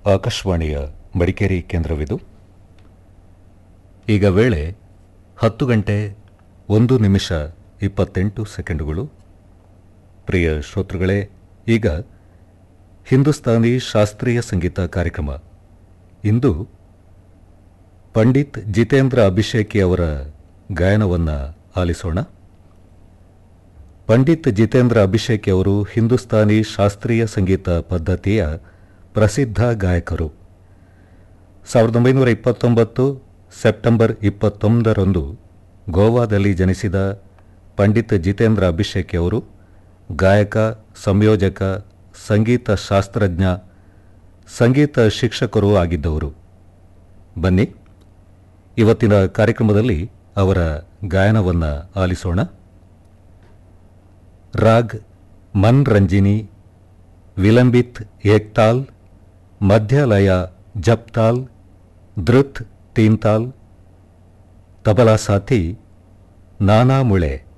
ಆಕಾಶವಾಣಿಯ ಮಡಿಕೇರಿ ಕೇಂದ್ರವಿದು ಈಗ ವೇಳೆ ಹತ್ತು ಗಂಟೆ ಒಂದು ನಿಮಿಷ ಇಪ್ಪತ್ತೆಂಟು ಸೆಕೆಂಡುಗಳು ಪ್ರಿಯ ಶ್ರೋತೃಗಳೇ ಈಗ ಹಿಂದೂಸ್ತಾನಿ ಶಾಸ್ತ್ರೀಯ ಸಂಗೀತ ಕಾರ್ಯಕ್ರಮ ಇಂದು ಪಂಡಿತ್ ಜಿತೇಂದ್ರ ಅಭಿಷೇಕಿ ಅವರ ಗಾಯನವನ್ನು ಆಲಿಸೋಣ ಪಂಡಿತ್ ಜಿತೇಂದ್ರ ಅಭಿಷೇಕಿ ಅವರು ಹಿಂದೂಸ್ತಾನಿ ಶಾಸ್ತ್ರೀಯ ಸಂಗೀತ ಪದ್ಧತಿಯ ಪ್ರಸಿದ್ಧ ಗಾಯಕರು ಸಾವಿರದ ಒಂಬೈನೂರ ಇಪ್ಪತ್ತೊಂಬತ್ತು ಸೆಪ್ಟೆಂಬರ್ ಇಪ್ಪತ್ತೊಂದರಂದು ಗೋವಾದಲ್ಲಿ ಜನಿಸಿದ ಪಂಡಿತ್ ಜಿತೇಂದ್ರ ಅಭಿಷೇಕಿ ಅವರು ಗಾಯಕ ಸಂಯೋಜಕ ಸಂಗೀತ ಶಾಸ್ತ್ರಜ್ಞ ಸಂಗೀತ ಶಿಕ್ಷಕರೂ ಆಗಿದ್ದವರು ಬನ್ನಿ ಇವತ್ತಿನ ಕಾರ್ಯಕ್ರಮದಲ್ಲಿ ಅವರ ಗಾಯನವನ್ನು ಆಲಿಸೋಣ ರಾಗ್ ಮನ್ ರಂಜಿನಿ ವಿಲಂಬಿತ್ ಏಕ್ತಾಲ್ ಮಧ್ಯಲಯ ಜಪ್ತಾಲ್ ಧೃತ್ ತೀನ್ತಾಲ್ ತಬಲಾ ಸಾಥಿ ನಾನಾ ಮುಳೆ